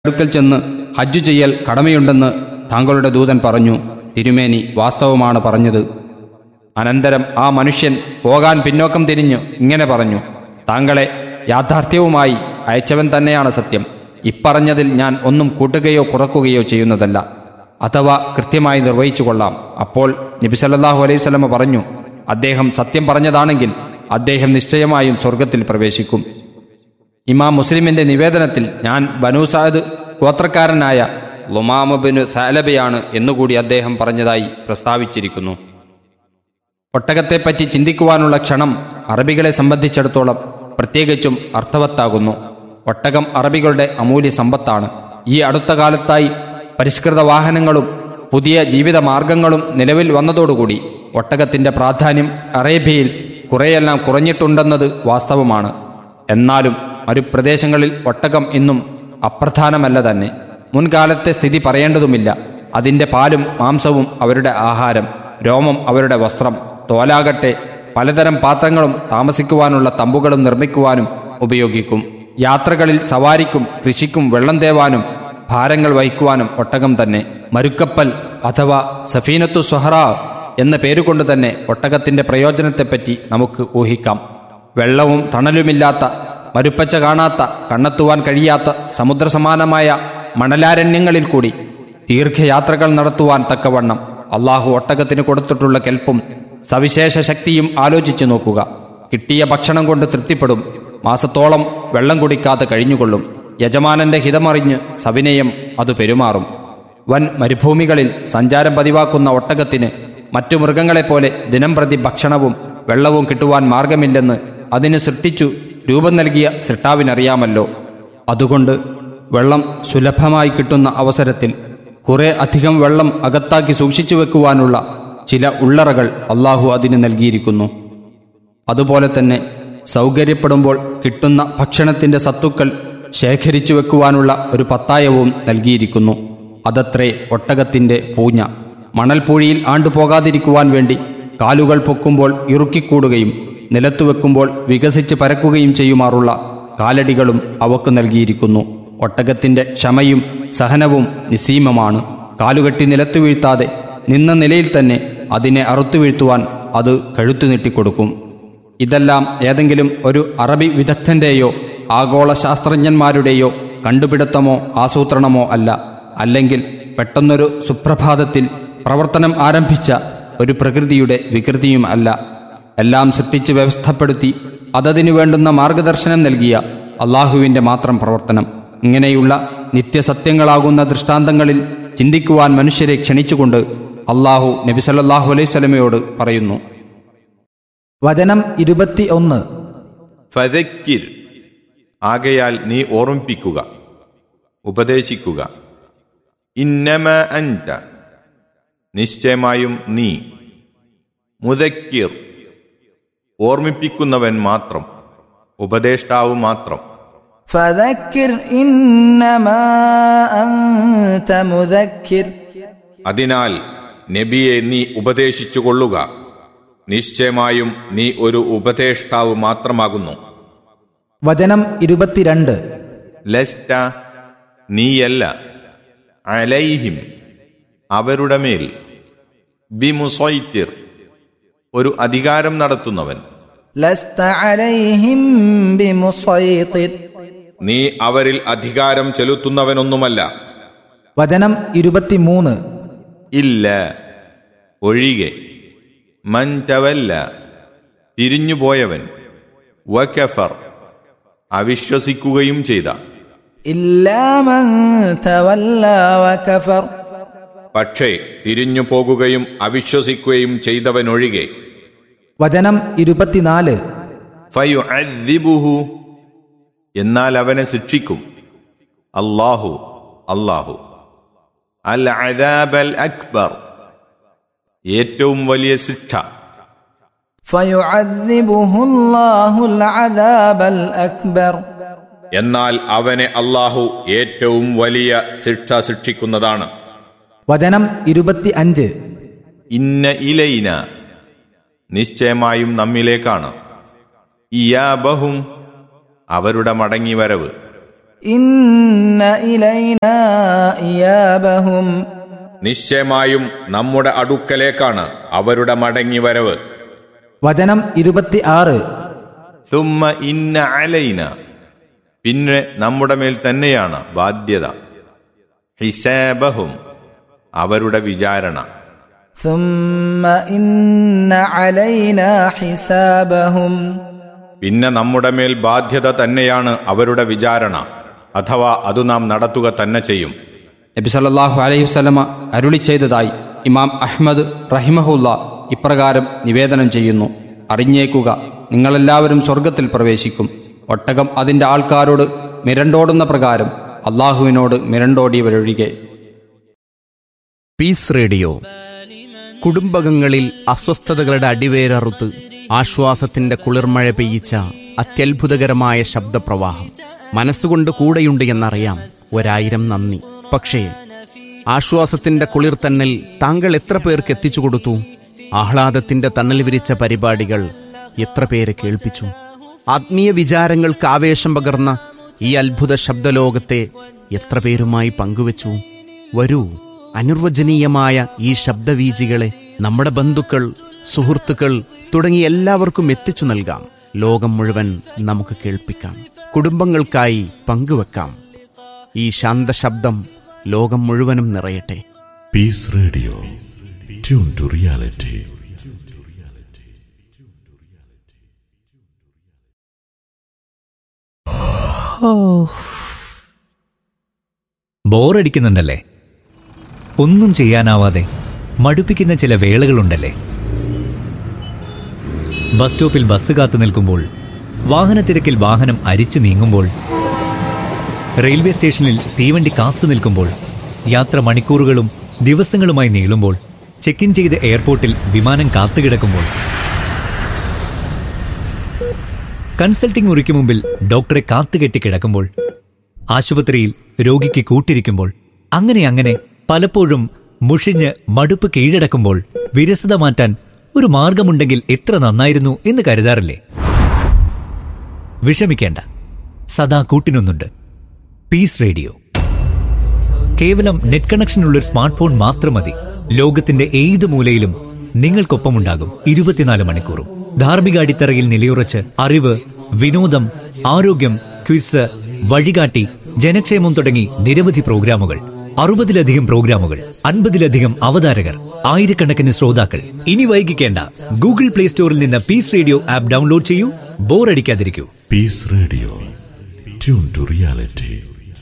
അടുക്കൽ ചെന്ന് ഹജ്ജു ചെയ്യൽ കടമയുണ്ടെന്ന് താങ്കളുടെ ദൂതൻ പറഞ്ഞു തിരുമേനി വാസ്തവമാണ് പറഞ്ഞത് അനന്തരം ആ മനുഷ്യൻ പോകാൻ പിന്നോക്കം തിരിഞ്ഞു ഇങ്ങനെ പറഞ്ഞു താങ്കളെ യാഥാർത്ഥ്യവുമായി അയച്ചവൻ തന്നെയാണ് സത്യം ഇപ്പറഞ്ഞതിൽ ഞാൻ ഒന്നും കൂട്ടുകയോ കുറക്കുകയോ ചെയ്യുന്നതല്ല അഥവാ കൃത്യമായി നിർവഹിച്ചു കൊള്ളാം അപ്പോൾ നബി സല്ലല്ലാഹു അലൈഹി വസല്ലമ പറഞ്ഞു അദ്ദേഹം സത്യം പറഞ്ഞതാണെങ്കിൽ അദ്ദേഹം നിശ്ചയമായും സ്വർഗത്തിൽ പ്രവേശിക്കും ഇമാം മുസ്ലിമിന്റെ നിവേദനത്തിൽ ഞാൻ ബനു സാദ് ഗോത്രക്കാരനായ ലുമാമബിനു സാലബയാണ് എന്നുകൂടി അദ്ദേഹം പറഞ്ഞതായി പ്രസ്താവിച്ചിരിക്കുന്നു ഒട്ടകത്തെപ്പറ്റി ചിന്തിക്കുവാനുള്ള ക്ഷണം അറബികളെ സംബന്ധിച്ചിടത്തോളം പ്രത്യേകിച്ചും അർത്ഥവത്താകുന്നു ഒട്ടകം അറബികളുടെ അമൂല്യ സമ്പത്താണ് ഈ അടുത്ത കാലത്തായി പരിഷ്കൃത വാഹനങ്ങളും പുതിയ ജീവിത മാർഗങ്ങളും നിലവിൽ വന്നതോടുകൂടി ഒട്ടകത്തിന്റെ പ്രാധാന്യം അറേബ്യയിൽ കുറെയെല്ലാം കുറഞ്ഞിട്ടുണ്ടെന്നത് വാസ്തവമാണ് എന്നാലും മരുപ്രദേശങ്ങളിൽ ഒട്ടകം ഇന്നും അപ്രധാനമല്ല തന്നെ മുൻകാലത്തെ സ്ഥിതി പറയേണ്ടതുമില്ല അതിന്റെ പാലും മാംസവും അവരുടെ ആഹാരം രോമം അവരുടെ വസ്ത്രം തോലാകട്ടെ പലതരം പാത്രങ്ങളും താമസിക്കുവാനുള്ള തമ്പുകളും നിർമ്മിക്കുവാനും ഉപയോഗിക്കും യാത്രകളിൽ സവാരിക്കും കൃഷിക്കും വെള്ളം തേവാനും ഭാരങ്ങൾ വഹിക്കുവാനും ഒട്ടകം തന്നെ മരുക്കപ്പൽ അഥവാ സഫീനത്തു സുഹറ എന്ന പേരുകൊണ്ട് തന്നെ ഒട്ടകത്തിന്റെ പ്രയോജനത്തെപ്പറ്റി നമുക്ക് ഊഹിക്കാം വെള്ളവും തണലുമില്ലാത്ത മരുപ്പച്ച കാണാത്ത കണ്ണെത്തുവാൻ കഴിയാത്ത സമുദ്രസമാനമായ മണലാരണ്യങ്ങളിൽ കൂടി ദീർഘയാത്രകൾ നടത്തുവാൻ തക്കവണ്ണം അള്ളാഹു ഒട്ടകത്തിന് കൊടുത്തിട്ടുള്ള കെൽപ്പും സവിശേഷ ശക്തിയും ആലോചിച്ചു നോക്കുക കിട്ടിയ ഭക്ഷണം കൊണ്ട് തൃപ്തിപ്പെടും മാസത്തോളം വെള്ളം കുടിക്കാതെ കഴിഞ്ഞുകൊള്ളും യജമാനന്റെ ഹിതമറിഞ്ഞ് സവിനയം അത് പെരുമാറും വൻ മരുഭൂമികളിൽ സഞ്ചാരം പതിവാക്കുന്ന ഒട്ടകത്തിന് മറ്റു മൃഗങ്ങളെപ്പോലെ ദിനം പ്രതി ഭക്ഷണവും വെള്ളവും കിട്ടുവാൻ മാർഗമില്ലെന്ന് അതിന് സൃഷ്ടിച്ചു രൂപം നൽകിയ സൃഷ്ടാവിനറിയാമല്ലോ അതുകൊണ്ട് വെള്ളം സുലഭമായി കിട്ടുന്ന അവസരത്തിൽ കുറെ അധികം വെള്ളം അകത്താക്കി സൂക്ഷിച്ചു വെക്കുവാനുള്ള ചില ഉള്ളറകൾ അള്ളാഹു അതിന് നൽകിയിരിക്കുന്നു അതുപോലെ തന്നെ സൗകര്യപ്പെടുമ്പോൾ കിട്ടുന്ന ഭക്ഷണത്തിന്റെ സത്തുക്കൾ ശേഖരിച്ചു വെക്കുവാനുള്ള ഒരു പത്തായവും നൽകിയിരിക്കുന്നു അതത്രേ ഒട്ടകത്തിന്റെ പൂഞ്ഞ മണൽപ്പൂഴിയിൽ ആണ്ടുപോകാതിരിക്കുവാൻ വേണ്ടി കാലുകൾ പൊക്കുമ്പോൾ ഇറുക്കിക്കൂടുകയും നിലത്തു വെക്കുമ്പോൾ വികസിച്ച് പരക്കുകയും ചെയ്യുമാറുള്ള കാലടികളും അവക്ക് നൽകിയിരിക്കുന്നു ഒട്ടകത്തിന്റെ ക്ഷമയും സഹനവും നിസ്സീമമാണ് കാലുകെട്ടി നിലത്തു വീഴ്ത്താതെ നിന്ന നിലയിൽ തന്നെ അതിനെ അറുത്തു വീഴ്ത്തുവാൻ അത് കഴുത്തു നീട്ടിക്കൊടുക്കും ഇതെല്ലാം ഏതെങ്കിലും ഒരു അറബി വിദഗ്ധന്റെയോ ആഗോള ശാസ്ത്രജ്ഞന്മാരുടെയോ കണ്ടുപിടുത്തമോ ആസൂത്രണമോ അല്ല അല്ലെങ്കിൽ പെട്ടെന്നൊരു സുപ്രഭാതത്തിൽ പ്രവർത്തനം ആരംഭിച്ച ഒരു പ്രകൃതിയുടെ വികൃതിയും അല്ല എല്ലാം സൃഷ്ടിച്ച് വ്യവസ്ഥപ്പെടുത്തി അതതിനു വേണ്ടുന്ന മാർഗദർശനം നൽകിയ അള്ളാഹുവിൻ്റെ മാത്രം പ്രവർത്തനം ഇങ്ങനെയുള്ള നിത്യസത്യങ്ങളാകുന്ന ദൃഷ്ടാന്തങ്ങളിൽ ചിന്തിക്കുവാൻ മനുഷ്യരെ ക്ഷണിച്ചുകൊണ്ട് അള്ളാഹു നബിസല്ലാഹു അലൈഹി സ്വലമയോട് പറയുന്നു വചനം ഇരുപത്തി ഒന്ന് ഫതക്കിർ ആകയാൽ നീ ഓർമ്മിപ്പിക്കുക ഉപദേശിക്കുക ഇന്നമ അൻത നിശ്ചയമായും നീ മുതക്കിർ ഓർമ്മിപ്പിക്കുന്നവൻ മാത്രം ഉപദേഷ്ടാവ് മാത്രം فذكر إنما أنت مذكر അതിനാൽ നബിയെ നീ ഉപദേശിച്ചു കൊള്ളുക നിശ്ചയമായും നീ ഒരു ഉപദേഷ്ടാവ് മാത്രമാകുന്നു വചനം ഇരുപത്തിരണ്ട് ലസ്റ്റ നീയല്ല അലൈഹിം അവരുടെ മേൽ ബിമുസൈത്തിർ ഒരു അധികാരം നടത്തുന്നവൻ لست عليهم بمسيطر നീ അവരിൽ അധികാരം ചെലുത്തുന്നവനൊന്നുമല്ല വചനം ഇരുപത്തിമൂന്ന് ഇല്ല ഒഴികെ മൻതവല്ല തിരിഞ്ഞുപോയവൻ വക്കഫർ അവിശ്വസിക്കുകയും ചെയ്ത إلا من تولى وكفر പക്ഷേ തിരിഞ്ഞു പോകുകയും അവിശ്വസിക്കുകയും ചെയ്തവനൊഴികെ വചനം ഇരുപത്തിനാല് ഫയുഅദ്ദിബുഹു എന്നാൽ അവനെ ശിക്ഷിക്കും അല്ലാഹു അല്ലാഹു അൽ അദാബൽ അക്ബർ ഏറ്റവും വലിയ ശിക്ഷ فيعذبه الله العذاب الأكبر എന്നാൽ അവനെ അല്ലാഹു ഏറ്റവും വലിയ ശിക്ഷ ശിക്ഷിക്കുന്നതാണ് വചനം ഇരുപത്തി അഞ്ച് ഇന്ന ഇലൈന നിശ്ചയമായും നമ്മിലേക്കാണ് ഇയാബഹും അവരുടെ മടങ്ങിവരവ് إن إلينا إيابهم നിശ്ചയമായും നമ്മുടെ അടുക്കലേക്കാണ് അവരുടെ മടങ്ങിവരവ് വചനം ഇരുപത്തി ആറ് തുമ്മ ഇന്ന അലൈന പിന്നെ നമ്മുടെ മേൽ തന്നെയാണ് ബാധ്യത ഹിസാബഹും അവരുടെ വിചാരണ ثم إن علينا حسابهم പിന്നെ നമ്മുടെ മേൽ ബാധ്യത തന്നെയാണ് അവരുടെ വിചാരണ അഥവാ അത് നാം നടത്തുക തന്നെ ചെയ്യും നബി സല്ലല്ലാഹു അലൈഹി വസല്ലമ അരുളി ചെയ്തതായി ഇമാം അഹ്മദ് റഹിമഹുല്ല ഇപ്രകാരം നിവേദനം ചെയ്യുന്നു അറിഞ്ഞേക്കുക നിങ്ങളെല്ലാവരും സ്വർഗത്തിൽ പ്രവേശിക്കും ഒട്ടകം അതിൻ്റെ ആൾക്കാരോട് മിരണ്ടോടുന്ന പ്രകാരം അള്ളാഹുവിനോട് മിരണ്ടോടിയവരൊഴികെ പീസ് റേഡിയോ കുടുംബകങ്ങളിൽ അസ്വസ്ഥതകളുടെ അടിവേരറുത്ത് ആശ്വാസത്തിന്റെ കുളിർമഴ പെയ്യിച്ച അത്യത്ഭുതകരമായ ശബ്ദപ്രവാഹം മനസ്സുകൊണ്ട് കൂടെയുണ്ട് എന്നറിയാം ഒരായിരം നന്ദി പക്ഷേ ആശ്വാസത്തിന്റെ കുളിർ തന്നൽ താങ്കൾ എത്ര പേർക്ക് എത്തിച്ചു കൊടുത്തു ആഹ്ലാദത്തിന്റെ തണൽ വിരിച്ച പരിപാടികൾ എത്ര പേരെ കേൾപ്പിച്ചു ആത്മീയ വിചാരങ്ങൾക്ക് ആവേശം പകർന്ന ഈ അത്ഭുത ശബ്ദലോകത്തെ എത്ര പേരുമായി പങ്കുവച്ചു വരൂ അനിർവചനീയമായ ഈ ശബ്ദവീജികളെ നമ്മുടെ ബന്ധുക്കൾ സുഹൃത്തുക്കൾ തുടങ്ങി എല്ലാവർക്കും എത്തിച്ചു നൽകാം ലോകം മുഴുവൻ നമുക്ക് കേൾപ്പിക്കാം കുടുംബങ്ങൾക്കായി പങ്കുവെക്കാം ഈ ശാന്തശബ്ദം ലോകം മുഴുവനും നിറയട്ടെ Peace Radio. Tune to reality. ബോറടിക്കുന്നുണ്ടല്ലേ ഒന്നും ചെയ്യാനാവാതെ മടുപ്പിക്കുന്ന ചില വേളകളുണ്ടല്ലേ ബസ് സ്റ്റോപ്പിൽ ബസ് കാത്തു നിൽക്കുമ്പോൾ വാഹനത്തിരക്കിൽ വാഹനം അരിച്ചു നീങ്ങുമ്പോൾ റെയിൽവേ സ്റ്റേഷനിൽ തീവണ്ടി കാത്തു നിൽക്കുമ്പോൾ യാത്ര മണിക്കൂറുകളും ദിവസങ്ങളുമായി നീളുമ്പോൾ ചെക്ക് ഇൻ ചെയ്ത് എയർപോർട്ടിൽ വിമാനം കാത്തുകിടക്കുമ്പോൾ കൺസൾട്ടിംഗ് മുറിക്ക് മുമ്പിൽ ഡോക്ടറെ കാത്തുകെട്ടി കിടക്കുമ്പോൾ ആശുപത്രിയിൽ രോഗിക്ക് കൂട്ടിരിക്കുമ്പോൾ അങ്ങനെ അങ്ങനെ പലപ്പോഴും മുഷിഞ്ഞ് മടുപ്പ് കീഴടക്കുമ്പോൾ വിരസത മാറ്റാൻ ഒരു മാർഗമുണ്ടെങ്കിൽ എത്ര നന്നായിരുന്നു എന്ന് കരുതാറില്ലേ വിഷമിക്കേണ്ട സദാ കൂട്ടിനൊന്നുണ്ട് പീസ് റേഡിയോ കേവലം നെറ്റ് കണക്ഷനുള്ള ഒരു സ്മാർട്ട് ഫോൺ മാത്രം മതി ലോകത്തിന്റെ ഏത് മൂലയിലും നിങ്ങൾക്കൊപ്പമുണ്ടാകും ഇരുപത്തിനാല് മണിക്കൂറും ധാർമ്മിക അടിത്തറയിൽ നിലയുറച്ച് അറിവ് വിനോദം ആരോഗ്യം ക്വിസ് വഴികാട്ടി ജനക്ഷേമം തുടങ്ങി നിരവധി പ്രോഗ്രാമുകൾ അറുപതിലധികം പ്രോഗ്രാമുകൾ അൻപതിലധികം അവതാരകർ ആയിരക്കണക്കിന് ശ്രോതാക്കൾ ഇനി വൈകിക്കേണ്ട ഗൂഗിൾ പ്ലേ സ്റ്റോറിൽ നിന്ന് പീസ് റേഡിയോ ആപ്പ് ഡൗൺലോഡ് ചെയ്യൂ ബോറടിക്കാതിരിക്കൂ Peace Radio. Tune to reality.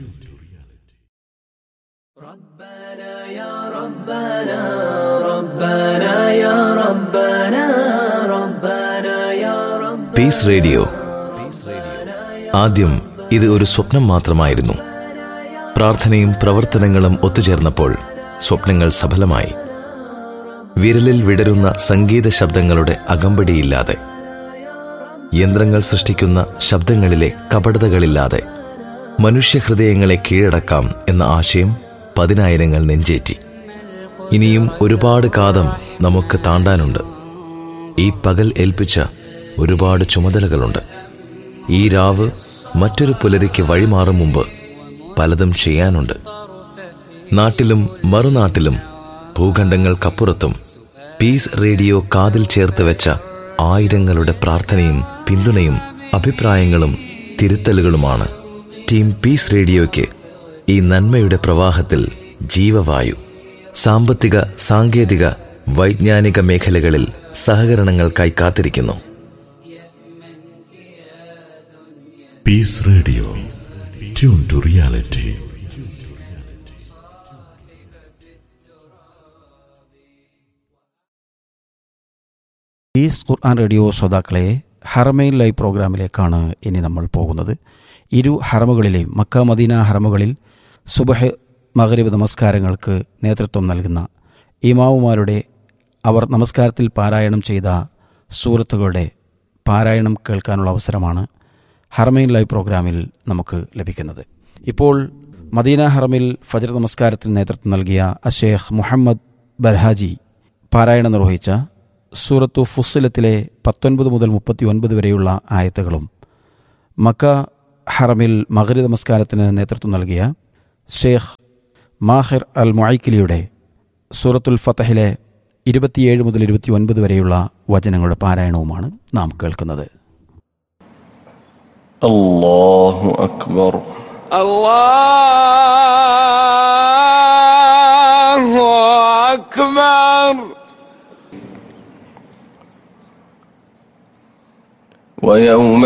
Peace radio ആദ്യം ഇത് ഒരു സ്വപ്നം മാത്രമായിരുന്നു പ്രാർത്ഥനയും പ്രവർത്തനങ്ങളും ഒത്തുചേർന്നപ്പോൾ സ്വപ്നങ്ങൾ സഫലമായി വിരലിൽ വിടരുന്ന സംഗീത ശബ്ദങ്ങളുടെ അകമ്പടിയില്ലാതെ യന്ത്രങ്ങൾ സൃഷ്ടിക്കുന്ന ശബ്ദങ്ങളിലെ കപടതകളില്ലാതെ മനുഷ്യഹൃദയങ്ങളെ കീഴടക്കാം എന്ന ആശയം പതിനായിരങ്ങൾ നെഞ്ചേറ്റി ഇനിയും ഒരുപാട് കാതം നമുക്ക് താണ്ടാനുണ്ട് ഈ പകൽ ഏൽപ്പിച്ച ഒരുപാട് ചുമതലകളുണ്ട് ഈ രാവ് മറ്റൊരു പുലരിക്ക് വഴിമാറും മുമ്പ് പലതും ചെയ്യാനുണ്ട് നാട്ടിലും മറുനാട്ടിലും ഭൂഖണ്ഡങ്ങൾക്കപ്പുറത്തും പീസ് റേഡിയോ കാതിൽ ചേർത്ത് വെച്ച ആയിരങ്ങളുടെ പ്രാർത്ഥനയും പിന്തുണയും അഭിപ്രായങ്ങളും തിരുത്തലുകളുമാണ് ടീം പീസ് റേഡിയോയ്ക്ക് ഈ നന്മയുടെ പ്രവാഹത്തിൽ ജീവവായു സാമ്പത്തിക സാങ്കേതിക വൈജ്ഞാനിക മേഖലകളിൽ സഹകരണങ്ങൾക്കായി കാത്തിരിക്കുന്നു Peace Radio. Tune to reality. Is Quran radio ശ്രോതാക്കളെ ഹറമൈൻ ലൈവ് പ്രോഗ്രാമിലേക്കാണ് ഇനി നമ്മൾ പോകുന്നത് ഇരു ഹറമുകളിലെയും മക്ക മദീന ഹറമുകളിൽ സുബഹ് മഗ്രിബ് നമസ്കാരങ്ങൾക്ക് നേതൃത്വം നൽകുന്ന ഇമാവുമാരുടെ അവർ നമസ്കാരത്തിൽ പാരായണം ചെയ്ത സൂറത്തുകളുടെ പാരായണം കേൾക്കാനുള്ള അവസരമാണ് ഹറമൈൻ ലൈവ് പ്രോഗ്രാമിൽ നമുക്ക് ലഭിക്കുന്നത് ഇപ്പോൾ മദീന ഹറമിൽ ഫജർ നമസ്കാരത്തിന് നേതൃത്വം നൽകിയ അഷേഖ് മുഹമ്മദ് ബർഹാജി പാരായണം നിർവഹിച്ച സൂറത്തു ഫുസ്സിലത്തിലെ പത്തൊൻപത് മുതൽ മുപ്പത്തി ഒൻപത് വരെയുള്ള ആയത്തുകളും മക്ക ഹറമിൽ മകരി നമസ്കാരത്തിന് നേതൃത്വം നൽകിയ ഷേഖ് മാഹിർ അൽ മൊയ്ക്കിലിയുടെ സൂറത്തുൽ ഫത്തഹിലെ ഇരുപത്തിയേഴ് മുതൽ ഇരുപത്തി ഒൻപത് വരെയുള്ള വചനങ്ങളുടെ പാരായണവുമാണ് നാം കേൾക്കുന്നത് الله أكبر الله أكبر ويوم